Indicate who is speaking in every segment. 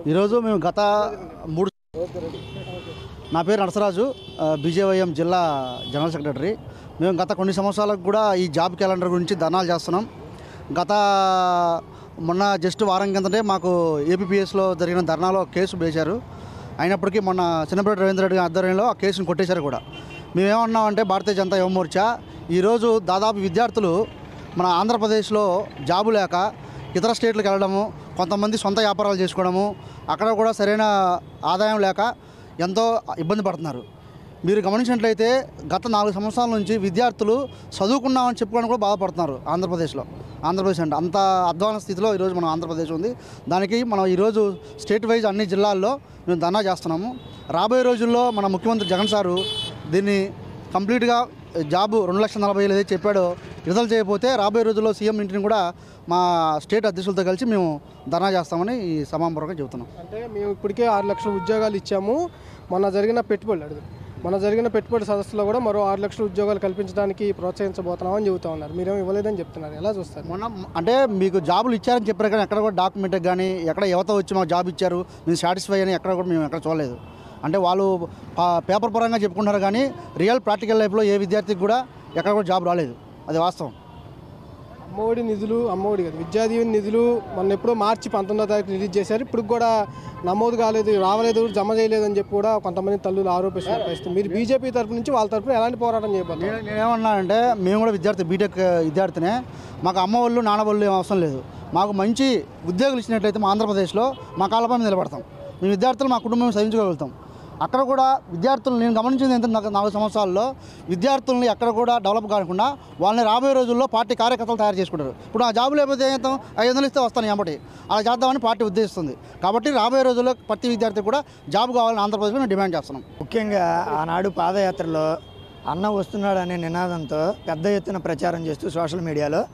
Speaker 1: ఈరోజు మేము గత మూడు నా పేరు నరసరాజు ఆ, బీజేవైఎం జిల్లా జనరల్ సెక్రటరీ మేము గత కొన్ని సంవత్సరాలకు కూడా ఈ జాబ్ క్యాలెండర్ గురించి ధర్నాలు చేస్తున్నాం గత మొన్న జస్ట్ వారం కిందటే మాకు ఏపీపీఎస్లో జరిగిన ధర్నాలో కేసు వేశారు అయినప్పటికీ మొన్న చిన్నపేట రవీంద్ర రెడ్డి గారి ఆధ్వర్యంలో ఆ కేసును కొట్టేశారు కూడా మేమేమన్నామంటే భారతీయ జనతా యువ మోర్చా ఈరోజు దాదాపు విద్యార్థులు మన ఆంధ్రప్రదేశ్లో జాబు లేక ఇతర స్టేట్లకు వెళ్ళడము కొంతమంది సొంత వ్యాపారాలు చేసుకోవడము అక్కడ కూడా సరైన ఆదాయం లేక ఎంతో ఇబ్బంది పడుతున్నారు మీరు గమనించినట్లయితే గత నాలుగు సంవత్సరాల నుంచి విద్యార్థులు చదువుకున్నామని చెప్పుకోవడం కూడా బాధపడుతున్నారు ఆంధ్రప్రదేశ్లో ఆంధ్రప్రదేశ్ అంటే అంత అధ్వాన స్థితిలో ఈరోజు మన ఆంధ్రప్రదేశ్ ఉంది దానికి మనం ఈరోజు స్టేట్ వైజ్ అన్ని జిల్లాల్లో మేము ధర్నా చేస్తున్నాము రాబోయే రోజుల్లో మన ముఖ్యమంత్రి జగన్ సారు దీన్ని కంప్లీట్గా జాబు రెండు లక్షల నలభై వేలు ఏదైతే చెప్పాడో విడుదల చేయకపోతే రాబోయే రోజుల్లో సీఎం ఇంటిని కూడా మా స్టేట్ అధ్యక్షులతో కలిసి మేము ధర్నా చేస్తామని ఈ సమాపూర్వకంగా చెబుతున్నాం
Speaker 2: అంటే మేము ఇప్పటికే ఆరు లక్షల ఉద్యోగాలు ఇచ్చాము మొన్న జరిగిన పెట్టుబడులు అడుగు మొన్న జరిగిన పెట్టుబడి సదస్సులో కూడా మరో ఆరు లక్షల ఉద్యోగాలు కల్పించడానికి ప్రోత్సహించబోతున్నామని చెబుతా ఉన్నారు మీరేమో ఇవ్వలేదని చెప్తున్నారు ఎలా చూస్తారు
Speaker 1: మొన్న అంటే మీకు జాబులు ఇచ్చారని చెప్పారు కానీ ఎక్కడ కూడా డాక్యుమెంట్ కానీ ఎక్కడ యువత వచ్చి మాకు జాబ్ ఇచ్చారు మేము సాటిస్ఫై అని ఎక్కడ కూడా మేము ఎక్కడ చూడలేదు అంటే వాళ్ళు పా- పేపర్ పరంగా చెప్పుకుంటారు కానీ రియల్ ప్రాక్టికల్ లైఫ్లో ఏ విద్యార్థికి కూడా ఎక్కడ కూడా జాబ్ రాలేదు అది వాస్తవం
Speaker 2: అమ్మఒడి నిధులు అమ్మఒడి కాదు విద్యాదీవెన నిధులు మొన్న ఎప్పుడో మార్చి పంతొమ్మిదో తారీఖు రిలీజ్ చేశారు ఇప్పుడు కూడా నమోదు కాలేదు రావలేదు జమ చేయలేదు అని చెప్పి కూడా కొంతమంది తల్లులు ఆరోపిస్తున్న పరిస్థితి మీరు బీజేపీ తరపు నుంచి వాళ్ళ తరపున ఎలాంటి పోరాటం చేయబోతున్నారు
Speaker 1: నేను నేనేమన్నానంటే మేము కూడా విద్యార్థి బీటెక్ విద్యార్థినే మాకు అమ్మ వాళ్ళు నాన్న వాళ్ళు ఏం అవసరం లేదు మాకు మంచి ఉద్యోగులు ఇచ్చినట్లయితే మా ఆంధ్రప్రదేశ్లో మా కాళ్ళపై మీద నిలబడతాం మేము విద్యార్థులు మా కుటుంబం సహించుకోగలుగుతాం అక్కడ కూడా విద్యార్థులు నేను గమనించింది ఏంటంటే నాకు నాలుగు సంవత్సరాల్లో విద్యార్థుల్ని ఎక్కడ కూడా డెవలప్ కాకుండా వాళ్ళని రాబోయే రోజుల్లో పార్టీ కార్యకర్తలు తయారు చేసుకుంటారు ఇప్పుడు ఆ జాబు లేకపోతే ఏం చేస్తాం ఐదు వందలు ఇస్తే వస్తాను ఎంబటి అలా చేద్దామని పార్టీ ఉద్దేశిస్తుంది కాబట్టి రాబోయే రోజుల్లో ప్రతి విద్యార్థి కూడా జాబ్ కావాలని ఆంధ్రప్రదేశ్లో మేము డిమాండ్ చేస్తున్నాం
Speaker 3: ముఖ్యంగా ఆనాడు పాదయాత్రలో అన్న వస్తున్నాడు అనే నినాదంతో పెద్ద ఎత్తున ప్రచారం చేస్తూ సోషల్ మీడియాలో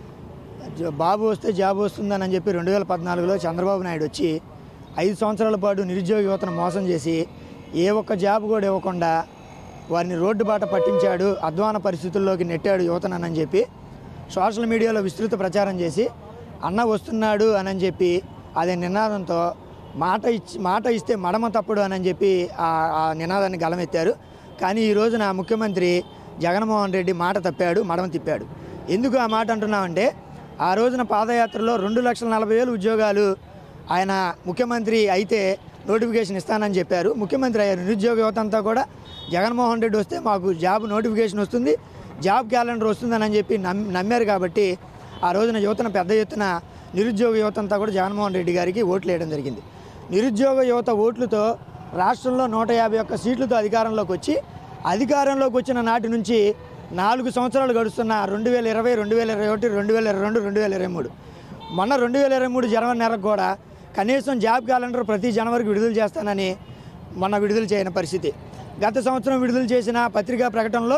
Speaker 3: జ- బాబు వస్తే జాబ్ వస్తుందని చెప్పి రెండు వేల పద్నాలుగులో చంద్రబాబు నాయుడు వచ్చి ఐదు సంవత్సరాల పాటు నిరుద్యోగ యువతను మోసం చేసి ఏ ఒక్క జాబ్ కూడా ఇవ్వకుండా వారిని రోడ్డు బాట పట్టించాడు అధ్వాన పరిస్థితుల్లోకి నెట్టాడు యువతనని చెప్పి సోషల్ మీడియాలో విస్తృత ప్రచారం చేసి అన్న వస్తున్నాడు అని చెప్పి అదే నినాదంతో మాట ఇచ్చి మాట ఇస్తే మడమ తప్పుడు అని చెప్పి ఆ ఆ నినాదాన్ని గలమెత్తారు కానీ ఈ రోజున ముఖ్యమంత్రి జగన్మోహన్ రెడ్డి మాట తప్పాడు మడమ తిప్పాడు ఎందుకు ఆ మాట అంటున్నామంటే ఆ రోజున పాదయాత్రలో రెండు లక్షల నలభై వేలు ఉద్యోగాలు ఆయన ముఖ్యమంత్రి అయితే నోటిఫికేషన్ ఇస్తానని చెప్పారు ముఖ్యమంత్రి అయ్యారు నిరుద్యోగ యువత అంతా కూడా జగన్మోహన్ రెడ్డి వస్తే మాకు జాబ్ నోటిఫికేషన్ వస్తుంది జాబ్ క్యాలెండర్ వస్తుందని చెప్పి నమ్ నమ్మారు కాబట్టి ఆ రోజున యువతను పెద్ద ఎత్తున నిరుద్యోగ యువత అంతా కూడా జగన్మోహన్ రెడ్డి గారికి ఓట్లు వేయడం జరిగింది నిరుద్యోగ యువత ఓట్లతో రాష్ట్రంలో నూట యాభై ఒక్క సీట్లతో అధికారంలోకి వచ్చి అధికారంలోకి వచ్చిన నాటి నుంచి నాలుగు సంవత్సరాలు గడుస్తున్న రెండు వేల ఇరవై రెండు వేల ఇరవై ఒకటి రెండు వేల ఇరవై రెండు రెండు వేల ఇరవై మూడు మొన్న రెండు వేల ఇరవై మూడు జనవరి నెలకు కూడా కనీసం జాబ్ క్యాలెండర్ ప్రతి జనవరికి విడుదల చేస్తానని మొన్న విడుదల చేయని పరిస్థితి గత సంవత్సరం విడుదల చేసిన పత్రికా ప్రకటనలో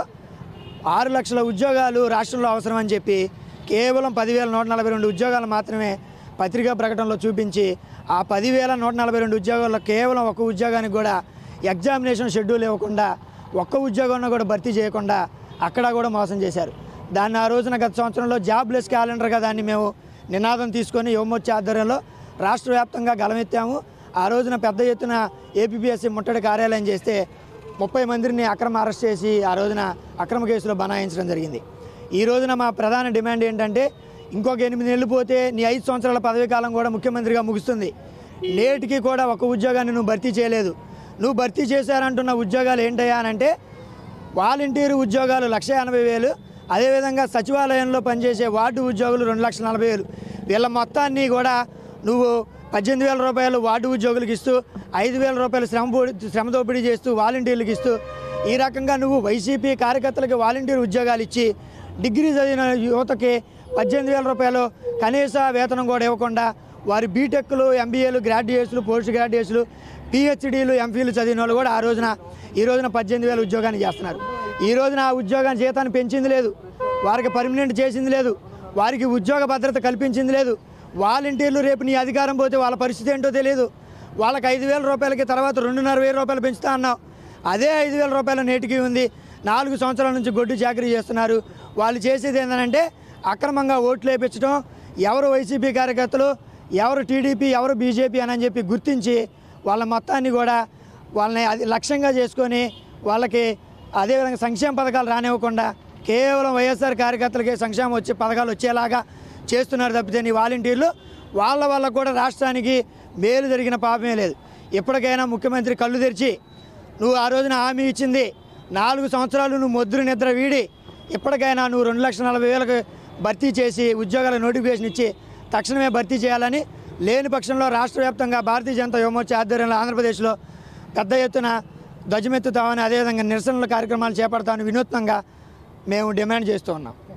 Speaker 3: ఆరు లక్షల ఉద్యోగాలు రాష్ట్రంలో అవసరమని చెప్పి కేవలం పదివేల నూట నలభై రెండు ఉద్యోగాలు మాత్రమే పత్రికా ప్రకటనలో చూపించి ఆ పదివేల నూట నలభై రెండు ఉద్యోగాల్లో కేవలం ఒక ఉద్యోగానికి కూడా ఎగ్జామినేషన్ షెడ్యూల్ ఇవ్వకుండా ఒక్క ఉద్యోగాన్ని కూడా భర్తీ చేయకుండా అక్కడ కూడా మోసం చేశారు దాన్ని ఆ రోజున గత సంవత్సరంలో జాబ్లెస్ క్యాలెండర్గా దాన్ని మేము నినాదం తీసుకొని యువమోర్చా ఆధ్వర్యంలో రాష్ట్ర వ్యాప్తంగా గలమెత్తాము ఆ రోజున పెద్ద ఎత్తున ఏపీఎస్సీ ముట్టడి కార్యాలయం చేస్తే ముప్పై మందిని అక్రమ అరెస్ట్ చేసి ఆ రోజున అక్రమ కేసులో బనాయించడం జరిగింది ఈ రోజున మా ప్రధాన డిమాండ్ ఏంటంటే ఇంకొక ఎనిమిది నెలలు పోతే నీ ఐదు సంవత్సరాల పదవీ కాలం కూడా ముఖ్యమంత్రిగా ముగుస్తుంది నేటికి కూడా ఒక ఉద్యోగాన్ని నువ్వు భర్తీ చేయలేదు నువ్వు భర్తీ చేశారంటున్న ఉద్యోగాలు ఏంటయ్యా అని అంటే వాలంటీర్ ఉద్యోగాలు లక్ష ఎనభై వేలు అదేవిధంగా సచివాలయంలో పనిచేసే వార్డు ఉద్యోగులు రెండు లక్షల నలభై వేలు వీళ్ళ మొత్తాన్ని కూడా నువ్వు పద్దెనిమిది వేల రూపాయలు వార్డు ఉద్యోగులకు ఇస్తూ ఐదు వేల రూపాయలు శ్రమ పో- శ్రమ దోపిడీ చేస్తూ వాలంటీర్లకు ఇస్తూ ఈ రకంగా నువ్వు వైసీపీ కార్యకర్తలకి వాలంటీర్ ఉద్యోగాలు ఇచ్చి డిగ్రీ చదివిన యువతకి పద్దెనిమిది వేల రూపాయలు కనీస వేతనం కూడా ఇవ్వకుండా వారి బీటెక్లు ఎంబీఏలు గ్రాడ్యుయేట్స్లు పోస్ట్ గ్రాడ్యుయేట్స్లు పిహెచ్డీలు ఎంఫీలు చదివిన వాళ్ళు కూడా ఆ రోజున ఈ రోజున పద్దెనిమిది వేల ఉద్యోగాన్ని చేస్తున్నారు ఈ రోజున ఆ ఉద్యోగాన్ని జీతాన్ని పెంచింది లేదు వారికి పర్మనెంట్ చేసింది లేదు వారికి ఉద్యోగ భద్రత కల్పించింది లేదు వాలంటీర్లు రేపు నీ అధికారం పోతే వాళ్ళ పరిస్థితి ఏంటో తెలియదు వాళ్ళకి ఐదు వేల రూపాయలకి తర్వాత రెండున్నర వేల రూపాయలు పెంచుతా అన్నావు అదే ఐదు వేల రూపాయల నేటికి ఉంది నాలుగు సంవత్సరాల నుంచి గొడ్డు చాకరీ చేస్తున్నారు వాళ్ళు చేసేది ఏంటంటే అక్రమంగా ఓట్లు వేయించడం ఎవరు వైసీపీ కార్యకర్తలు ఎవరు టీడీపీ ఎవరు బీజేపీ అని చెప్పి గుర్తించి వాళ్ళ మొత్తాన్ని కూడా వాళ్ళని అది లక్ష్యంగా చేసుకొని వాళ్ళకి అదేవిధంగా సంక్షేమ పథకాలు రానివ్వకుండా కేవలం వైఎస్ఆర్ కార్యకర్తలకి సంక్షేమం వచ్చే పథకాలు వచ్చేలాగా చేస్తున్నారు తప్పితే నీ వాలంటీర్లు వాళ్ళ వల్ల కూడా రాష్ట్రానికి మేలు జరిగిన పాపమే లేదు ఇప్పటికైనా ముఖ్యమంత్రి కళ్ళు తెరిచి నువ్వు ఆ రోజున హామీ ఇచ్చింది నాలుగు సంవత్సరాలు నువ్వు మొద్దురు నిద్ర వీడి ఇప్పటికైనా నువ్వు రెండు లక్షల నలభై వేలకు భర్తీ చేసి ఉద్యోగాల నోటిఫికేషన్ ఇచ్చి తక్షణమే భర్తీ చేయాలని లేని పక్షంలో రాష్ట్ర వ్యాప్తంగా భారతీయ జనతా యువమోర్చా ఆధ్వర్యంలో ఆంధ్రప్రదేశ్లో పెద్ద ఎత్తున ధ్వజమెత్తుతామని అదేవిధంగా నిరసనల కార్యక్రమాలు చేపడతామని వినూత్నంగా మేము డిమాండ్ చేస్తూ ఉన్నాం